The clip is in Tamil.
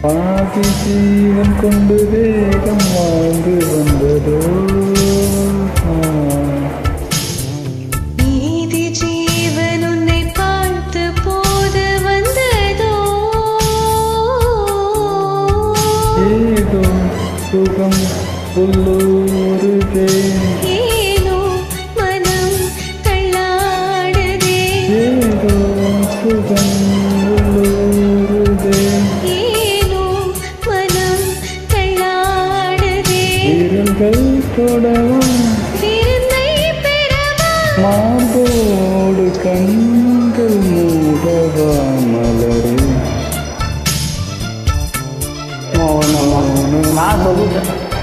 பாதி ஜீவன் கொண்டு வேகம் வாழ்ந்து வந்ததோ ஆ. நீதி ஜீவன் உன்னை பார்த்து போது வந்ததோ ஏதோ சுகம் உள்ளூருதே ஏனோ மனம் தள்ளாடுதே ஏதோ சுகம் உள்ளூருதே ஏனோ மனம் தள்ளாடுதே விரல்கள் தொடவும் விருந்தை பெறவா மார்போடு கண்கள் மூடவா மலரே நான் சொல்லிட்டேன்